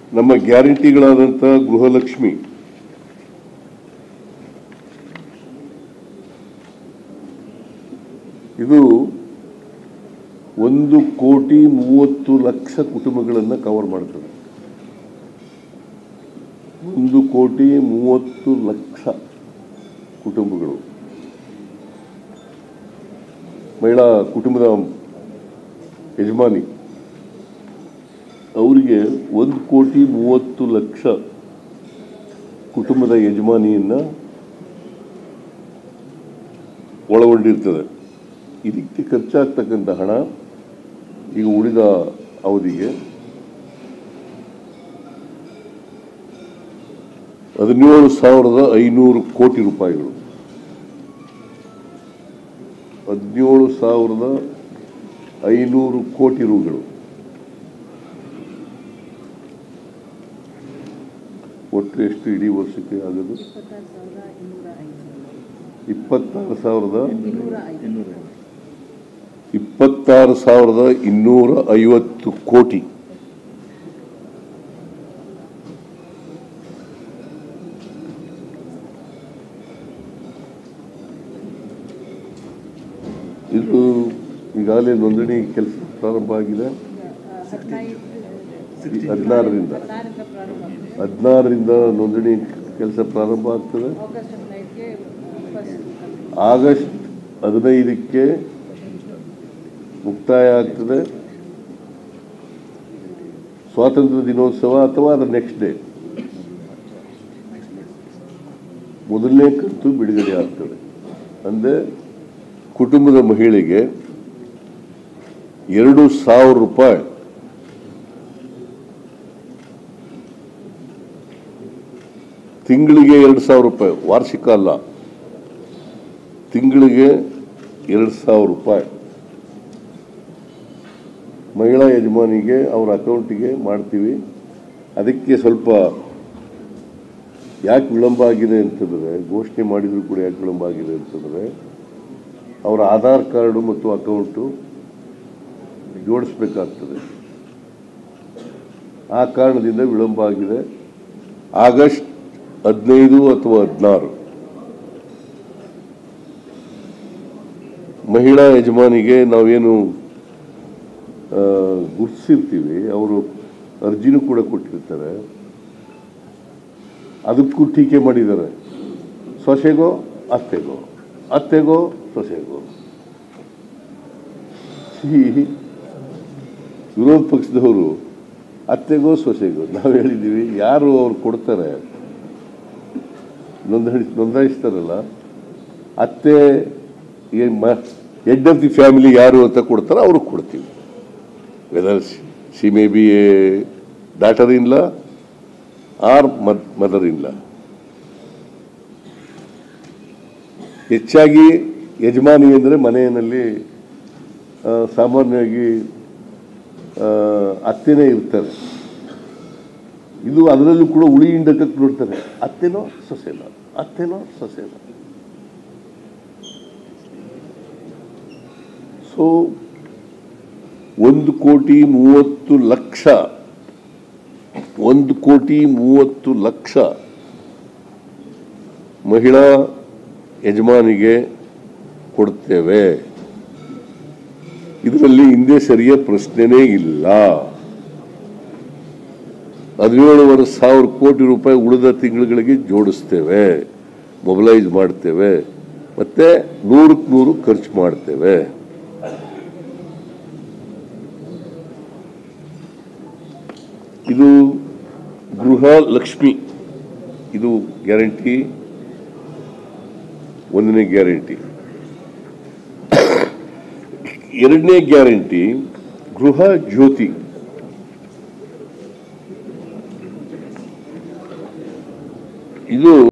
ನಮ್ಮ ಗ್ಯಾರಂಟಿಗಳಾದಂಥ ಗೃಹಲಕ್ಷ್ಮಿ ಇದು ಒಂದು ಕೋಟಿ ಮೂವತ್ತು ಲಕ್ಷ ಕುಟುಂಬಗಳನ್ನು ಕವರ್ ಮಾಡ್ತದೆ ಒಂದು ಕೋಟಿ ಮೂವತ್ತು ಲಕ್ಷ ಕುಟುಂಬಗಳು ಮಹಿಳಾ ಕುಟುಂಬದ ಯಜಮಾನಿ ಅವರಿಗೆ ಒಂದು ಕೋಟಿ ಮೂವತ್ತು ಲಕ್ಷ ಕುಟುಂಬದ ಯಜಮಾನಿಯನ್ನ ಒಳಗೊಂಡಿರ್ತದೆ ಇದಕ್ಕೆ ಖರ್ಚಾಗ್ತಕ್ಕಂಥ ಹಣ ಈಗ ಉಳಿದ ಅವಧಿಗೆ ಹದಿನೇಳು ಸಾವಿರದ ಐನೂರು ಕೋಟಿ ರೂಪಾಯಿಗಳು ಹದಿನೇಳು ಸಾವಿರದ ಐನೂರು ಕೋಟಿ ರೂಗಳು ಒಟ್ಟು ಎಷ್ಟು ಇಡೀ ವರ್ಷಕ್ಕೆ ಆಗೋದು ಇಪ್ಪತ್ತಾರು ಸಾವಿರದ ಇನ್ನೂರ ಐದು ಇಪ್ಪತ್ತಾರು ಸಾವಿರದ ಇನ್ನೂರ ಐದು ಇಪ್ಪತ್ತಾರು ಸಾವಿರದ ಇನ್ನೂರ ಐವತ್ತು ಕೋಟಿ ಇದು ಈಗಾಗಲೇ ನೋಂದಣಿ ಕೆಲಸ ಪ್ರಾರಂಭ ಆಗಿದೆ ಹದಿನೈದು ಹದಿನಾರರಿಂದ ಹದಿನಾರರಿಂದ ಪ್ರಾರಂಭ ಆಗ್ತದೆ ಹದಿನಾರರಿಂದ ನೋಂದಣಿ ಕೆಲಸ ಪ್ರಾರಂಭ ಆಗ್ತದೆ ಆಗಸ್ಟ್ ಹದಿನೈದಕ್ಕೆ ಫಸ್ಟ್ ಆಗಸ್ಟ್ ಹದಿನೈದಕ್ಕೆ ಮುಕ್ತಾಯ ಆಗ್ತದೆ ಸ್ವಾತಂತ್ರ್ಯ ದಿನೋತ್ಸವ ಅಥವಾ ಅದರ ನೆಕ್ಸ್ಟ್ ಡೇ ಮೊದಲನೇ ಕಂತು ಬಿಡುಗಡೆ ಆಗ್ತದೆ ಅಂದರೆ ಕುಟುಂಬದ ಮಹಿಳೆಗೆ ಎರಡು ಸಾವಿರ ರೂಪಾಯಿ ತಿಂಗಳಿಗೆ ಎರಡು ಸಾವಿರ ರೂಪಾಯಿ ವಾರ್ಷಿಕ ಅಲ್ಲ ತಿಂಗಳಿಗೆ ಎರಡು ಸಾವಿರ ರೂಪಾಯಿ ಮಹಿಳಾ ಯಜಮಾನಿಗೆ ಅವರ ಅಕೌಂಟಿಗೆ ಮಾಡ್ತೀವಿ ಅದಕ್ಕೆ ಸ್ವಲ್ಪ ಯಾಕೆ ವಿಳಂಬ ಆಗಿದೆ ಅಂತಂದರೆ ಘೋಷಣೆ ಮಾಡಿದರೂ ಕೂಡ ಯಾಕೆ ವಿಳಂಬ ಆಗಿದೆ ಅಂತಂದರೆ ಅವರ ಆಧಾರ್ ಕಾರ್ಡು ಮತ್ತು ಅಕೌಂಟು ಜೋಡಿಸ್ಬೇಕಾಗ್ತದೆ ಆ ಕಾರಣದಿಂದ ವಿಳಂಬ ಆಗಿದೆ ಆಗಸ್ಟ್ ಹದಿನೈದು ಅಥವಾ ಹದಿನಾರು ಮಹಿಳಾ ಯಜಮಾನಿಗೆ ನಾವೇನು ಆ, ಗುರ್ತಿಸಿರ್ತೀವಿ ಅವರು ಅರ್ಜಿನೂ ಕೂಡ ಕೊಟ್ಟಿರ್ತಾರೆ ಅದಕ್ಕೂ ಟೀಕೆ ಮಾಡಿದ್ದಾರೆ ಸೊಸೆಗೋ ಅತ್ತೆಗೋ ಅತ್ತೆಗೋ ಸೊಸೆಗೋ ಈ ವಿರೋಧ ಪಕ್ಷದವರು ಅತ್ತೆಗೋ ಸೊಸೆಗೋ ನಾವು ಹೇಳಿದ್ದೀವಿ ಯಾರು ಅವ್ರು ಕೊಡ್ತಾರೆ ನೋಂದಣಿ ನೋಂದಾಯಿಸ್ತಾರಲ್ಲ ಅತ್ತೆ ಹೆಡ್ ಆಫ್ ದಿ ಫ್ಯಾಮಿಲಿ ಯಾರು ಅಂತ ಕೊಡ್ತಾರೋ ಅವ್ರಿಗೆ ಕೊಡ್ತೀವಿ whether she may be a daughter in law or mother in law ಹೆಚ್ಚಾಗಿ ಯಜಮಾನಿ ಅಂದರೆ ಮನೆಯಲ್ಲಿ ಆ, ಸಾಮಾನ್ಯವಾಗಿ ಆ, ಅತ್ತೆನೇ ಇರ್ತಾರೆ ಇದು ಅದರಲ್ಲೂ ಕೂಡ ಉಳಿ ಹಿಂಡಕಕ್ಕೆ ನೋಡ್ತಾರೆ ಅತ್ತೆನೋ ಸೊಸೆನೋ ಅತ್ತೆನೋ ಸೊಸೆನೋ ಸೊ ಒಂದು ಕೋಟಿ ಮೂವತ್ತು ಲಕ್ಷ ಒಂದು ಕೋಟಿ ಮೂವತ್ತು ಲಕ್ಷ ಮಹಿಳಾ ಯಜಮಾನಿಗೆ ಕೊಡ್ತೇವೆ ಇದರಲ್ಲಿ ಹಿಂದೆ ಸರಿಯ ಪ್ರಶ್ನೆನೇ ಇಲ್ಲ ಹದಿನೇಳುವರೆ ಸಾವಿರ ಕೋಟಿ ರೂಪಾಯಿ ಉಳಿದ ತಿಂಗಳುಗಳಿಗೆ ಜೋಡಿಸ್ತೇವೆ ಮೊಬಲೈಸ್ ಮಾಡ್ತೇವೆ ಮತ್ತೆ ನೂರಕ್ಕೆ ನೂರು ಖರ್ಚು ಮಾಡ್ತೇವೆ ಇದು ಗೃಹ ಲಕ್ಷ್ಮಿ ಇದು ಗ್ಯಾರಂಟಿ ಒಂದನೇ ಗ್ಯಾರಂಟಿ ಎರಡನೇ ಗ್ಯಾರಂಟಿ ಗೃಹ ಜ್ಯೋತಿ ಇದು